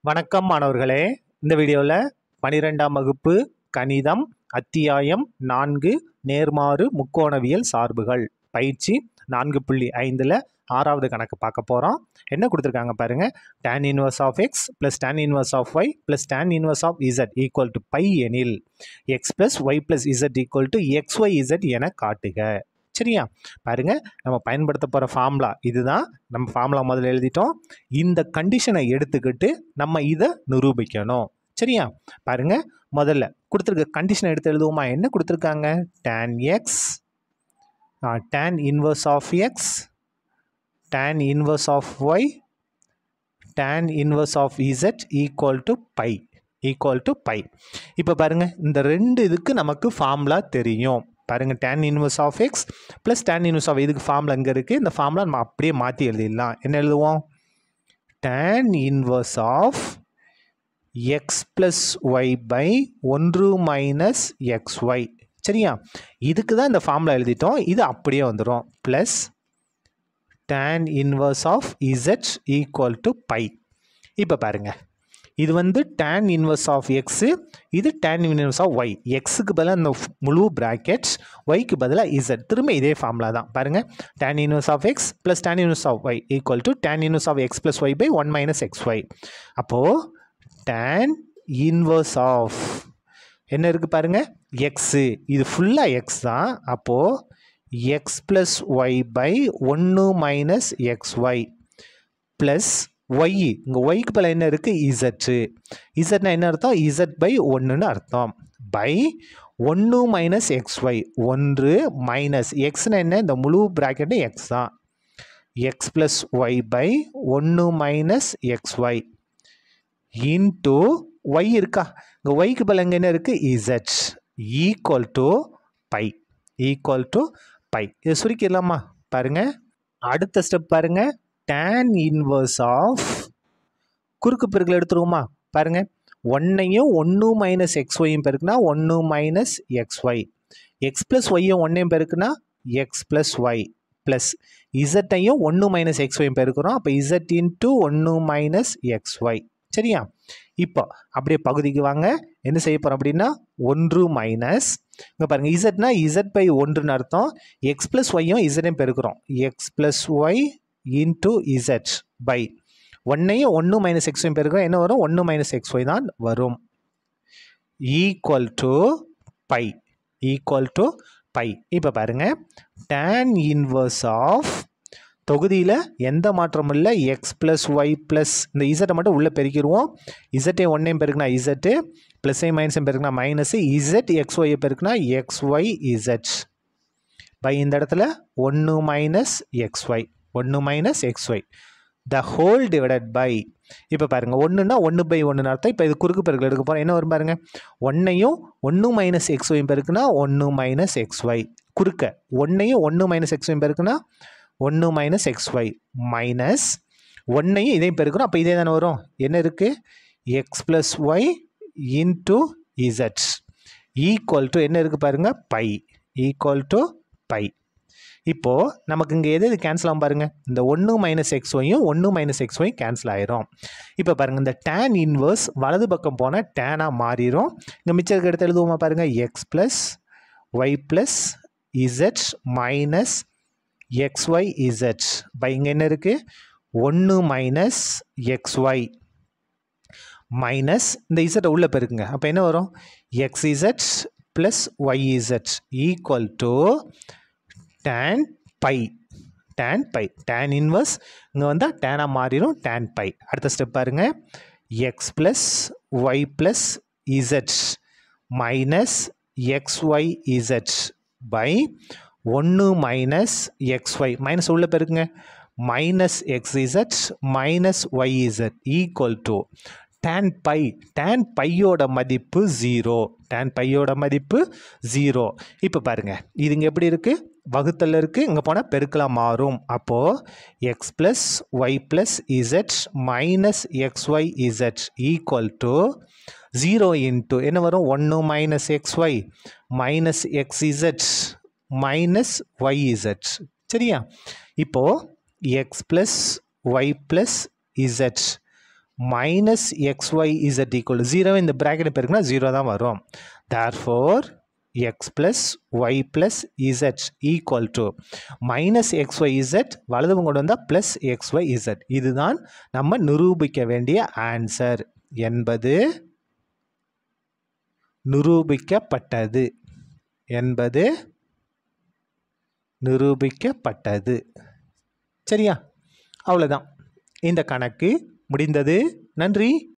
வணக்கம் மாணவர்களே இந்த வீடியோவில் பனிரெண்டாம் வகுப்பு கணிதம் அத்தியாயம் நான்கு நேர்மாறு முக்கோணவியல் சார்புகள் பயிற்சி நான்கு புள்ளி ஐந்தில் ஆறாவது கணக்கு பார்க்க போகிறோம் என்ன கொடுத்துருக்காங்க பாருங்க tan inverse of x plus tan inverse of y plus tan inverse of z equal to pi எனில் x plus y plus z equal to x y z என காட்டுக சரியா பாருங்க நம்ம பயன்படுத்த போகிற ஃபார்முலா இதுதான் நம்ம ஃபார்முலா முதல்ல எழுதிட்டோம் இந்த கண்டிஷனை எடுத்துக்கிட்டு நம்ம இதை நிரூபிக்கணும் சரியா பாருங்க முதல்ல கொடுத்துருக்க கண்டிஷனை எடுத்து எழுதுவோமா என்ன கொடுத்துருக்காங்க tan x tan inverse of x tan inverse of y tan inverse of z equal to pi equal to pi இப்போ பாருங்க இந்த ரெண்டு இதுக்கு நமக்கு ஃபார்முலா தெரியும் பாருங்க tan inverse of x plus tan inverse of இதுக்கு ஃபார்முலா இங்கே இருக்குது இந்த ஃபார்முலா நம்ம அப்படியே மாற்றி எழுதிடலாம் என்ன எழுதுவோம் tan inverse of x plus y pi ஒன்று மைனஸ் எக்ஸ் ஒய் சரியா இதுக்கு தான் இந்த ஃபார்முலா எழுதிட்டோம் இது அப்படியே வந்துடும் plus tan inverse of z equal to pi இப்போ பாருங்கள் இது வந்து tan இன்வர்ஸ் ஆஃப் எக்ஸு இது tan இன்வர்ஸ் ஆஃப் ஒய் எக்ஸுக்கு பதிலாக இந்த f- முழு ப்ராக்கெட்ஸ் ஒய்க்கு பதிலாக இசட் திரும்ப இதே ஃபார்முலா தான் பாருங்கள் tan inverse of x plus tan inverse of y equal to tan inverse of x plus y pi one minus x y அப்போது tan இன்வர்ஸ் ஆஃப் என்ன இருக்குது பாருங்கள் எக்ஸு இது ஃபுல்லாக எக்ஸ் தான் அப்போது எக்ஸ் ப்ளஸ் ஒய் பை ஒன்று minus x y plus y இங்கே ஒய்க்கு பல என்ன இருக்குது இசட்டு இசட்னா என்ன அர்த்தம் இசட் பை ஒன்றுன்னு அர்த்தம் பை ஒன்று மைனஸ் எக்ஸ் ஒய் ஒன்று மைனஸ் எக்ஸ்னா என்ன இந்த முழு ப்ராக்கெட்டு எக்ஸ் தான் எக்ஸ் ப்ளஸ் ஒய் பை ஒன்று minus x y into y இருக்கா இங்கே ஒய்க்கு பதில் இங்கே என்ன இருக்குது z equal to pi equal to pi இதை சுருக்கிடலாமா பாருங்க அடுத்த ஸ்டெப் பாருங்க tan இன்வர்ஸ் ஆஃப் குறுக்கு பெருக்கல் எடுத்துருவோமா பாருங்க ஒன்னையும் ஒன்று மைனஸ் எக்ஸ் ஒய்யும் பெருக்குனா ஒன்று minus x y x plus ஒய்யும் ஒன்றையும் பெருக்குனா எக்ஸ் ப்ளஸ் ஒய் ப்ளஸ் இசட்டையும் ஒன்று மைனஸ் எக்ஸ் ஒய்யும் பெருக்கிறோம் அப்போ இசட் இன்ட்டு ஒன்று மைனஸ் எக்ஸ் ஒய் சரியா இப்போ அப்படியே பகுதிக்கு வாங்க என்ன செய்ய போகிறோம் அப்படின்னா ஒன்று மைனஸ் இங்கே பாருங்கள் இசட்னா இசட் பை ஒன்றுன்னு அர்த்தம் எக்ஸ் ப்ளஸ் ஒய்யும் இசட்டையும் பெருக்கிறோம் x plus y into z pi ஒன்னையும் ஒன்று மைனஸ் எக்ஸ் ஒய் பெருக்கிறோம் என்ன வரும் ஒன்று மைனஸ் எக்ஸ் ஒய் தான் வரும் equal to pi equal to pi இப்போ பாருங்கள் tan இன்வர்ஸ் ஆஃப் தொகுதியில் எந்த மாற்றமும் இல்லை எக்ஸ் ப்ளஸ் ஒய் ப்ளஸ் இந்த இசட்டை மட்டும் உள்ளே பெருக்கிடுவோம் இசட்டை ஒன்றையும் பெருக்குனா இசட்டு ப்ளஸ்ஸையும் மைனஸையும் பெருக்குனா மைனஸு இசட் எக்ஸ் ஒய்யை பெருக்குனா எக்ஸ் ஒய் இசட் பை இந்த இடத்துல ஒன்று மைனஸ் எக்ஸ் ஒய் ஒன்று minus x y the whole divided by இப்போ பாருங்கள் ஒன்றுனா ஒன்று பை ஒன்று அர்த்தம் இப்போ இது குறுக்கு பெருக்கல் எடுக்க போகிறோம் என்ன வரும் பாருங்கள் ஒன்றையும் ஒன்று மைனஸ் எக்ஸ் ஒய்யும் பெருக்குனா ஒன்று மைனஸ் எக்ஸ் ஒய் குறுக்க ஒன்றையும் ஒன்று மைனஸ் எக்ஸ் ஒய்யும் பெருக்குனா ஒன்று மைனஸ் எக்ஸ் ஒய் மைனஸ் ஒன்றையும் இதையும் பெருக்கிறோம் அப்போ இதே தானே வரும் என்ன இருக்குது x plus y into z equal to என்ன இருக்குது பாருங்கள் பை ஈக்குவல் டு பை இப்போது நமக்கு இங்கே எது எது கேன்சல் ஆகும் பாருங்கள் இந்த ஒன்று மைனஸ் எக்ஸ் ஒய்யும் ஒன்று மைனஸ் எக்ஸ் ஒய் கேன்சல் ஆயிரும் இப்போ பாருங்கள் இந்த tan இன்வர்ஸ் வலது பக்கம் போனால் டேனாக மாறிடும் இங்கே மிச்சத்துக்கு எடுத்து எழுதுவோமா பாருங்கள் x plus y plus z minus x y z pi இங்கே என்ன இருக்குது ஒன்று மைனஸ் எக்ஸ் ஒய் மைனஸ் இந்த இசட்டை உள்ளே பெருக்குங்க அப்போ என்ன வரும் x z plus y z equal to tan pi tan pi tan inverse இங்கே வந்தால் டேனாக மாறிடும் tan பை அடுத்த ஸ்டெப் பாருங்க x plus y plus z minus x y z pi ஒன்று மைனஸ் எக்ஸ் ஒய் மைனஸ் உள்ள பெருக்குங்க minus x z minus y z equal to tan pi tan பையோட மதிப்பு ஜீரோ tan பையோட மதிப்பு ஜீரோ இப்போ பாருங்க இது இங்கே எப்படி இருக்குது வகுத்தல் இருக்குது இங்கே போனால் பெருக்கலாம் மாறும் அப்போது x plus y plus z minus x y z equal to zero into என்ன வரும் ஒன்று minus x y minus x z minus y z சரியா இப்போது x plus y plus z minus x y z equal zero இந்த bracket பெருக்குனா zero தான் வரும் therefore x plus y plus z equal to minus x y z வலது கொண்டு வந்தால் plus X y Z இதுதான் நம்ம நிரூபிக்க வேண்டிய ஆன்சர் என்பது நிரூபிக்கப்பட்டது என்பது நிரூபிக்கப்பட்டது சரியா அவ்வளோதான் இந்த கணக்கு முடிந்தது நன்றி